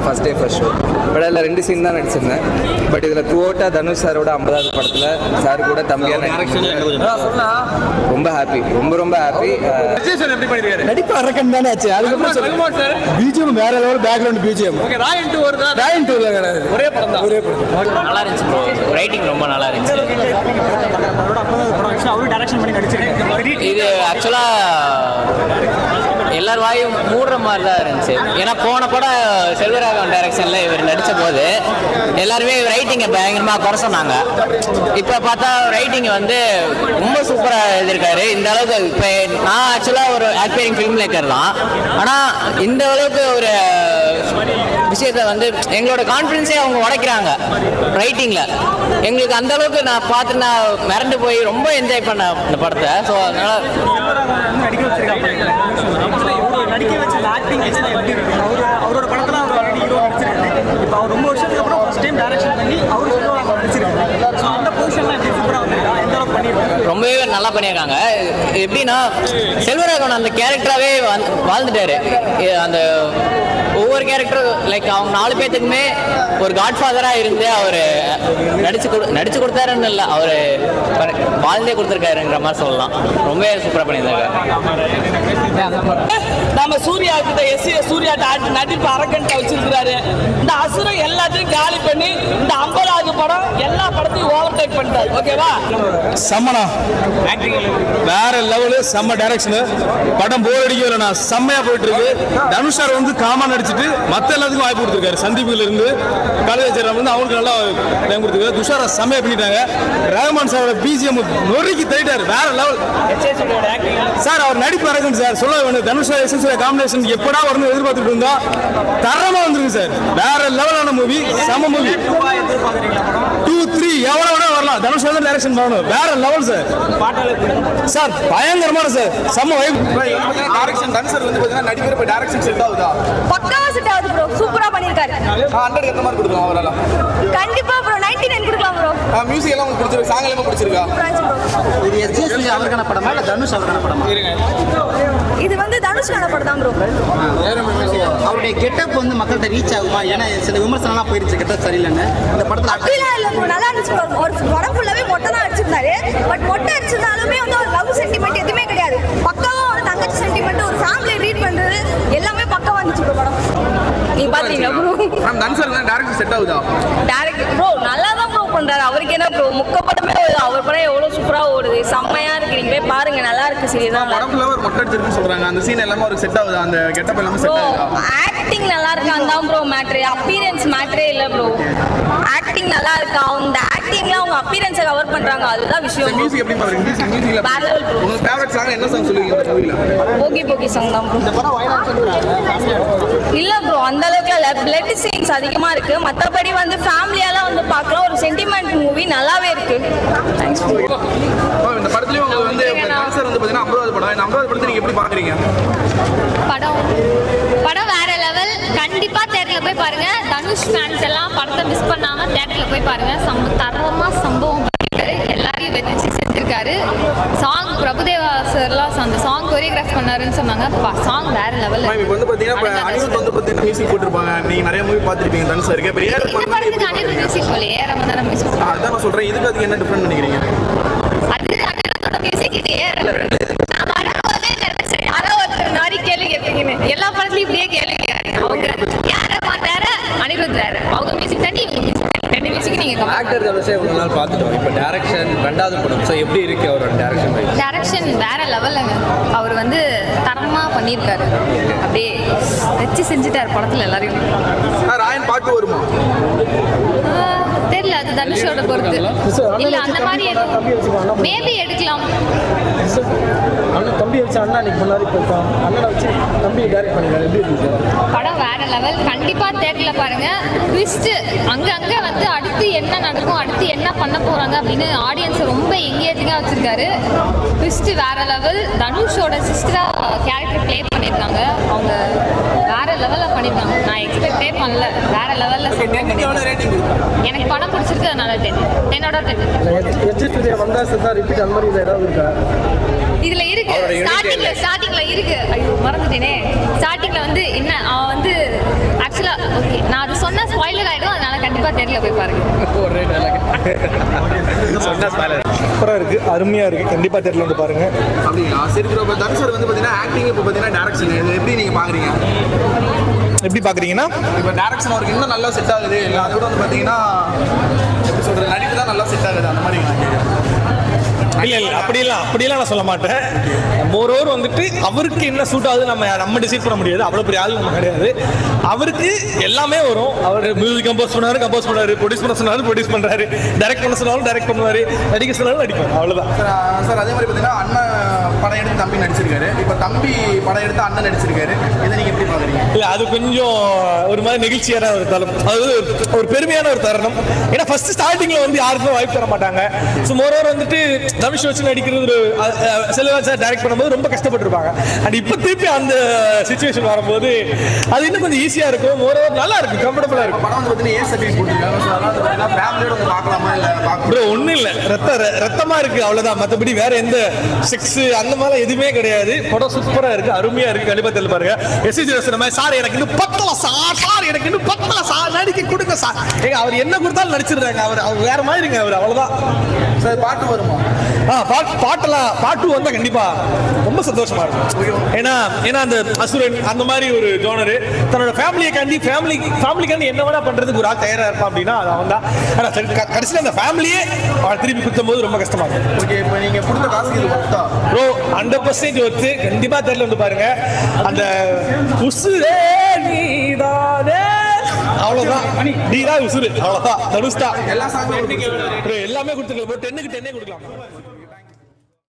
பண்ணேன் first day first show but அதில் ரெண்டு சீன் தான் நடிச்சிருந்தேன் பட் இதில் த்ரூ அவுட்டாக தனுஷ் சாரோட ஐம்பதாவது படத்தில் சார் கூட தம்பியாக நடிச்சிருந்தேன் ரொம்ப ஹாப்பி ரொம்ப ரொம்ப ஹாப்பி விஜய் சார் எப்படி பண்ணிருக்காரு நடிப்பு அரக்கன் தானே ஆச்சு அதுக்கப்புறம் சொல்லு ரகுமான் சார் பிஜிஎம் வேற level background BGM okay Raayan two வருதா ராயன் டூல கிடையாது ஒரே படம் தான் ஒரே படம் நல்லா இருந்துச்சு ப்ரோ ரைட்டிங் ரொம்ப நல்லா இருந்துச்சு இது ஆக்சுவலாக எல்லார் வாயும் மூடுற மாதிரி தான் இருந்துச்சு ஏன்னா போன படம் செல்வராகவன் டைரக்ஷனில் இவர் நடித்த போது எல்லாருமே ரைட்டிங்கை பயங்கரமாக குறை சொன்னாங்க இப்போ பார்த்தா ரைட்டிங் வந்து ரொம்ப சூப்பராக எழுதியிருக்காரு இந்த அளவுக்கு இப்போ நான் ஆக்சுவலாக ஒரு ஆக்டிங் ஃபிலிம் மேக்கர் தான் ஆனால் இந்த அளவுக்கு ஒரு விஷயத்த வந்து எங்களோட கான்ஃபிடன்ஸே அவங்க உடைக்கிறாங்க ரைட்டிங்கில் எங்களுக்கு அந்த அளவுக்கு நான் பார்த்து நான் மிரண்டு போய் ரொம்ப என்ஜாய் பண்ணேன் இந்த படத்தை ஸோ அதனால நடிக்க வச்சிருக்காங்க நடிக்க வச்ச ஆக்டிங் எப்படி இருக்கு அவர் அவரோட படத்துல அவர் ஆல்ரெடி ஹீரோ நடிச்சிருக்காரு இப்போ அவர் ரொம்ப வருஷத்துக்கு அப்புறம் ஃபர்ஸ்ட் டைம் டைரக்ஷன் பண்ணி அவர் ஹீரோவாக நடிச்சிருக்காரு ஸோ அந்த பொசிஷன்லாம் எப்படி சூப்பராக வந்திருக்கா எந்த அளவுக்கு பண்ணியிருக்காரு ரொம்பவே நல்லா பண்ணியிருக்காங்க இது எப்படின்னா செல்வராகவன் அந்த கேரக்டராகவே வாழ்ந்துட்டாரு இது அந்த ஒவ்வொரு கேரக்டரும் லைக் அவங்க நாலு பேர்த்துக்குமே ஒரு காட்ஃபாதராக இருந்து அவர் நடிச்சு கொடு நடிச்சு கொடுத்தாருன்னு இல்லை அவர் வாழ்ந்தே கொடுத்துருக்காருங்கிற மாதிரி சொல்லலாம் ரொம்பவே சூப்பராக பண்ணியிருந்தாங்க நம்ம சூர்யா கிட்ட எஸ் சூர்யா நடிப்பு அரக்கன்ட்ட வச்சிருக்கிறாரு இந்த அசுரம் எல்லாத்தையும் காலி பண்ணி இந்த ஐம்பதாவது படம் எல்லா படத்தையும் ஓவர் டேக் பண்ணிட்டாரு ஓகேவா செம்மனா வேற லெவலு செம்ம டைரக்ஷனு படம் போர் அடிக்கல நான் செம்மையா போயிட்டு இருக்கு தனுஷ் சார் வந்து காமா நடிச்சிட்டு மத்த எல்லாத்துக்கும் வாய்ப்பு கொடுத்துருக்காரு சந்தீப்ல இருந்து காலேஜ் வந்து அவங்களுக்கு நல்லா டைம் கொடுத்துருக்காரு துஷாரா செம்மையா பண்ணிட்டாங்க ரஹ்மான் சாரோட பிஜிஎம் நொறுக்கி தள்ளிட்டாரு வேற லெவல் சார் அவர் நடிப்பு இறக்கும் சார் சொல்ல வேணும் தனுஷ் எஸ்எஸ் காம்பினேஷன் எப்படா வரணும் எதிர்பார்த்துட்டு இருந்தோம் தரமா வந்துருக்கு சார் வேற லெவலான மூவி செம மூவி டூ த்ரீ எவ்வளோ வேணா வரலாம் தனுஷ் வந்து டைரக்ஷன் பண்ணணும் வேற லெவல் சார் சார் பயங்கரமான சார் செம்ம வைப் டைரக்ஷன் டான்சர் வந்து பாத்தீங்கன்னா நடிக்கிற இப்போ டைரக்ஷன் செட் ஆகுதா பக்காவா செட் ஆகுது ப்ரோ சூப்பரா பண்ணிருக்காரு ஹண்ட்ரட் எந்த மாதிரி கொடுக்கலாம் அவரால் கண்டிப்பா ப்ரோ 99 கொடுக்கலாம் ப்ரோ மியூசிக் எல்லாம் உங்களுக்கு பிடிச்சிருக்கு சாங் எல்லாம் பிடிச்சிருக்கா இது எஸ்ஜே சூர்யா அவருக்கான படமா இல்லை தனுஷ் அவருக்கான படமா இது வந்து தனுஷ்கான படம் தான் ப்ரோ அவருடைய கெட்டப் வந்து மக்கள்கிட்ட ரீச் ஆகுமா ஏன்னா சில விமர்சனம்லாம் போயிருச்சு கெட்டப் சரியில்லைன்னு இந்த படத்தில் அப்படிலாம் இல்ல ப்ரோ நல்லா இருந்துச்சு bro. ஒரு படம் ஃபுல்லாவே மொட்டை தான் அடிச்சிருந்தாரு பட் மொட்டை அடிச்சிருந்தாலுமே வந்து ஒரு லவ் சென்டிமெண்ட் எதுவுமே கிடையாது பக்காவா ஒரு தங்கச்சி சென்டிமெண்ட் ஒரு ஃபேமிலி ரீட் பண்றது எல்லாமே பக்காவா இருந்துச்சு ப்ரோ படம் நீ பாத்தீங்களா ப்ரோ மேம் டான்சர் தான் டைரக்ஷன் செட் ஆகுதா டேரக்ட் ப்ரோ நல்லா தான் ப்ரோ பண்றாரு அவருக்கு என்ன ப்ரோ முக்க படமே அவர் படம் எவ்வளவு சூப்பரா ஓடுது செம்மையா இருக்கு நீங்க போய் பாருங்க நல்லா இருக்கு சீரியஸா படம் ஃபுல்லாக ஒரு மொட்டை அடிச்சிருக்குன்னு சொல்றாங்க அந்த சீன் எல்லாமே ஒரு செட் ஆகுதா அந்த கெட்டப் எல்லாமே ப்ரோ செட் ஆகுதா ஆக்டிங் நல்லா இருக்கான் தான் ப்ரோ மேட்ரு அப்பீரன்ஸ் மேட்ரே இல்ல ப்ரோ ஆக்டிங் நல்லா இருக்கா அந்த ஆக்டிங்ல அவங்க அப்பீரன்ஸை கவர் பண்றாங்க அதுதான் விஷயம் மியூசிக் எப்படி பாக்குறீங்க மியூசிக் மியூசிக்ல வேற level bro. உங்களுக்கு ஃபேவரட் சாங் என்ன சாங் சொல்லுவீங்க இந்த மூவில போகி போகி சாங் தான் ப்ரோ இல்ல ப்ரோ அந்த அளவுக்கு இல்ல பிளட் சீன்ஸ் அதிகமா இருக்கு மத்தபடி வந்து ஃபேமிலியாலாம் வந்து பார்க்கலாம் ஒரு சென்டிமெண்ட் மூவி நல்லாவே இருக்கு தேங்க்ஸ் மேம், இந்த படத்துலயும் உங்களுக்கு வந்து டான்சர் வந்து பாத்தீங்கன்னா ஐம்பதாவது படம் இந்த ஐம்பதாவது படத்தை நீங்க எப்படி பாக்குறீங்க படம் படம் வேற லெவல் கண்டிப்பா தேட்டர்ல போய் பாருங்க தனுஷ் ஃபேன்ஸ் எல்லாம் படத்தை மிஸ் பண்ணாம தேட்டர்ல போய் பாருங்க சம் தரமா சம்பவம் பண்ணிருக்காரு எல்லாரையும் வச்சு செஞ்சிருக்காரு சாங் பிரபுதேவா சார்லாம் அந்த சாங் கொரியோகிராஃப் பண்ணாருன்னு சொன்னாங்க சாங் வேற லெவல் மேம் இப்போ வந்து பாத்தீங்கன்னா இப்போ அனிருத் வந்து பாத்தீங்கன்னா மியூசிக் போட்டிருப்பாங்க நீங்க நிறைய மூவி பார்த்திருப்பீங்க டான்சருக்கு இப்போ ஏஆர் இந்த படத்துக்கு அனிருத் மியூசிக் போல ஏறாம தானே மியூசிக் அதான் நான் சொல்றேன் இதுக்கு அதுக்கு என்ன டிஃபரெண்ட் நினைக்கிறீங்க அது அனிருத்தோட மியூசிக் இது ஏற நான் வரும்போதே நினைச்சேன் யாரோ ஒருத்தர் மாதிரி கேள்வி கேட்பீங்கன்னு எல்லா படத்துலயும் இப்படியே கேள்வி கேட்காங்க அவங்க யார பார்த்தார அனிருத் வேற அவங்க மியூசிக் தண்ணி இவங்க மியூசிக் தனி ரெண்டு மியூசிக் நீங்க compare ஆக்டர் தனுஷே இவ்வளோ நாள் பார்த்துட்டோம் இப்போ டேரக்ஷன் ரெண்டாவது படம் ஸோ எப்படி இருக்கு அவரோட டேரக்ஷன் வைஸ் டைரக்ஷன் வேற லெவலுங்க அவர் வந்து தரமா பண்ணியிருக்காரு அப்படியே வச்சு செஞ்சுட்டாரு படத்துல எல்லாரையும் ஆ, ராயன் பாட்டு வருமா ஆஹ், தெரியல அது தனுஷோட பொறுத்து இல்ல அந்த மாதிரி எதுவும் மேபி எடுக்கலாம் அண்ணன் தம்பி வச்சு அண்ணா இன்னைக்கு பண்ணாரு இப்போ அண்ணனை வச்சு தம்பி டைரக்ட் பண்ணிருக்காரு எப்படி இருக்கு சார் படம் வேற லெவல் கண்டிப்பா தேட்டர்ல பாருங்க ட்விஸ்ட் அங்கங்க வந்து அடுத்து என்ன நடக்கும் அடுத்து என்ன பண்ண போறாங்க அப்படின்னு ஆடியன்ஸ் ரொம்ப எங்கேஜிங்கா வச்சிருக்காரு ட்விஸ்ட் வேற லெவல் தனுஷோட சிஸ்டரா கேரக்டர் ப்ளே பண்ணியிருக்காங்க அவங்க வேற லெவல்ல பண்ணியிருக்காங்க நான் எக்ஸ்பெக்டே பண்ணல வேற லெவல்ல எனக்கு படம் பிடிச்சிருக்கு அதனால டென் டென்னோட டென் எச்எஸ் விஜய் வந்தா செத்தா ரிப்பீட் அந்த மாதிரி இது ஏதாவது இருக்கா இதுல இருக்கு ஸ்டார்டிங்ல ஸ்டார்டிங்ல இருக்கு ஐயோ மறந்துட்டேனே ஸ்டார்டிங்ல வந்து என்ன அவன் வந்து ஆக்சுவலா ஓகே நான் தேட்டரில் போய் பாருங்க சூப்பராக இருக்கு அருமையாக இருக்கு கண்டிப்பாக தேட்டரில் வந்து பாருங்க அப்படிங்களா சரி ப்ரோ இப்போ தனுஷ் சார் வந்து பார்த்தீங்கன்னா ஆக்டிங் இப்போ பார்த்தீங்கன்னா டேரக்ஷன் இது எப்படி நீங்கள் பார்க்குறீங்க எப்படி பார்க்குறீங்கன்னா இப்போ டேரக்ஷன் அவருக்கு இன்னும் நல்லா செட் ஆகுது இல்லை அதை விட வந்து பார்த்தீங்கன்னா எப்படி சொல்கிறது நடிப்பு தான் நல்லா செட் ஆகுது அந்த மாதிரி நான் கேட்குறேன் இல்லை இல்லை அப்படியெல்லாம் அப்படியெல்லாம் நான் சொல்ல மாட்டேன் மோரோவர் வந்துட்டு அவருக்கு என்ன சூட் ஆகுது நம்ம நம்ம டிசைட் பண்ண முடியாது அவ்வளோ பெரிய ஆள் நம்ம கிடையாது அவருக்கு எல்லாமே வரும் அவர் மியூசிக் கம்போஸ் பண்ணாரு கம்போஸ் பண்ணாரு ப்ரொடியூஸ் பண்ண சொன்னாரு ப்ரொடியூஸ் பண்றாரு டைரக்ட் பண்ண சொன்னாலும் டைரக்ட் பண்ணுவாரு நடிக்க சொன்னாலும் நடிப்பார் அவ்வளவுதான் சார் ஆ, சார் அதே மாதிரி பார்த்தீங்கன்னா அண்ணன் படம் எடுத்து தம்பி நடிச்சிருக்காரு இப்போ தம்பி படம் எடுத்து அண்ணன் நடிச்சிருக்காரு இதை நீங்கள் எப்படி பார்க்குறீங்க இல்ல அது கொஞ்சம் ஒரு மாதிரி நெகிழ்ச்சியான ஒரு தருணம் அது ஒரு பெருமையான ஒரு தருணம் ஏன்னா ஃபர்ஸ்ட் ஸ்டார்டிங்ல வந்து யாருக்கும் வாய்ப்பு தர மாட்டாங்க ஸோ மோரோவர் வந்துட்டு தனுஷ் வச்சு நடிக்கிறது ஒரு செல்வராஜ் சார் டைரக்ட் பண்ணும்போது ரொம்ப கஷ்டப்பட்டிருப்பாங்க அண்ட் இப்போ திருப்பி அந்த சுச்சுவேஷன் வரும்போது அது இன்னும் கொஞ்சம் ஈஸியா இருக்கும் மோரோவர் நல்லா இருக்கும் கம்ஃபர்டபுளா இருக்கும் படம் வந்து பார்த்தீங்கன்னா ஏ சர்டிஃபிகேட் போட்டிருக்காங்க ஸோ அதனால் வந்து பார்த்தீங்கன்னா ஃபேமிலியோட வந்து பார்க்கலாமா இல்லை பார்க்க ப்ரோ ஒன்றும் இல்லை ரத்த ர- ரத்தமா இருக்கு அவ்வளவுதான் மற்றபடி வேற எந்த செக்ஸ் அந்த மாதிரிலாம் எதுவுமே கிடையாது படம் சூப்பரா இருக்கு அருமையா இருக்கு கண்டிப்பா தெரியல பாருங்க எஸ் சொன்ன மாதிரி சார் எனக்கு இன்னும் பத்தல சார் சார் எனக்கு இன்னும் பத்தல சார் நடிக்க கொடுங்க சார் ஏங்க அவர் என்ன கொடுத்தாலும் நடிச்சிடுறாங்க அவர் அவர் வேற மாதிரிங்க அவர் அவ்வளவுதான் சார் பாட்டு வருமா ஆ பாட்டு பாட்டெல்லாம் பாட்டு வந்தா கண்டிப்பா ரொம்ப சந்தோஷமா இருக்கும் ஏன்னா ஏன்னா அந்த அசுரன் அந்த மாதிரி ஒரு ஜோனரு தன்னோட ஃபேமிலியை காண்டி ஃபேமிலி ஃபேமிலிக்காண்டி என்ன வேணா பண்றதுக்கு ஒரு ஆள் தயாரா இருப்பான் அப்படின்னா அது அவன் தான் ஆனா சரி, க- கடைசியில அந்த ஃபேமிலியே அவன் திருப்பி குத்தும் போது ரொம்ப கஷ்டமா இருக்கும் ஓகே இப்போ நீங்கள் கொடுத்த காசுக்கு இது ஒர்த்தா ப்ரோ ஹண்ட்ரட் பர்சன்டேஜ் ஒத்து கண்டிப்பா தெரியல வந்து பாருங்க அந்த உசுரே நீதானே அவ்வளவுதான் நீதான் உசுரு அவ்வளவுதான் தனுஷ்தா எல்லா சாங்குமே எல்லாமே கொடுத்துருக்கலாம் டென்னுக்கு டென்னே கொடுக்கலாம்